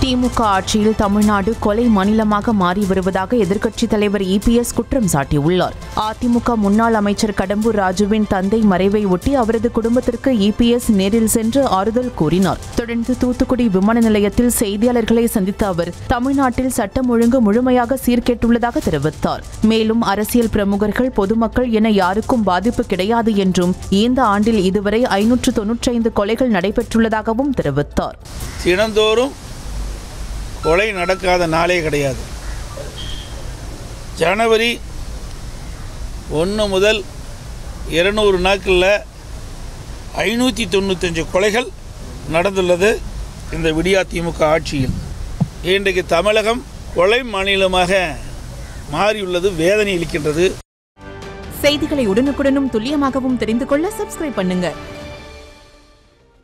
திமுக ஆட்சியில் தமிழ்நாடு கொலை மாநிலமாக மாறி வருவதாக எதிர்க்கட்சித் தலைவர் இபிஎஸ் குற்றம் சாட்டியுள்ளார் அதிமுக முன்னாள் அமைச்சர் கடம்பூர் ராஜுவின் தந்தை மறைவை ஒட்டி அவரது குடும்பத்திற்கு இபிஎஸ் நேரில் சென்று ஆறுதல் கூறினார் தொடர்ந்து தூத்துக்குடி விமான நிலையத்தில் செய்தியாளர்களை சந்தித்த அவர் தமிழ்நாட்டில் சட்டம் ஒழுங்கு முழுமையாக சீர்கேட்டுள்ளதாக தெரிவித்தார் மேலும் அரசியல் பிரமுகர்கள் பொதுமக்கள் என யாருக்கும் பாதிப்பு கிடையாது என்றும் இந்த ஆண்டில் இதுவரை ஐநூற்று தொன்னூற்றைந்து கொலைகள் நடைபெற்றுள்ளதாகவும் தெரிவித்தார் தினந்தோறும் கொலை நடக்காத நாளே கிடையாது ஜனவரி ஒன்று முதல் இருநூறு நாட்களில் ஐநூற்றி தொண்ணூத்தஞ்சு கொலைகள் நடந்துள்ளது இந்த விடியா திமுக ஆட்சியில் இன்றைக்கு தமிழகம் கொலை மாநிலமாக மாறியுள்ளது வேதனை அளிக்கின்றது செய்திகளை உடனுக்குடனும் துல்லியமாகவும் தெரிந்து கொள்ள சப்ஸ்கிரைப் பண்ணுங்க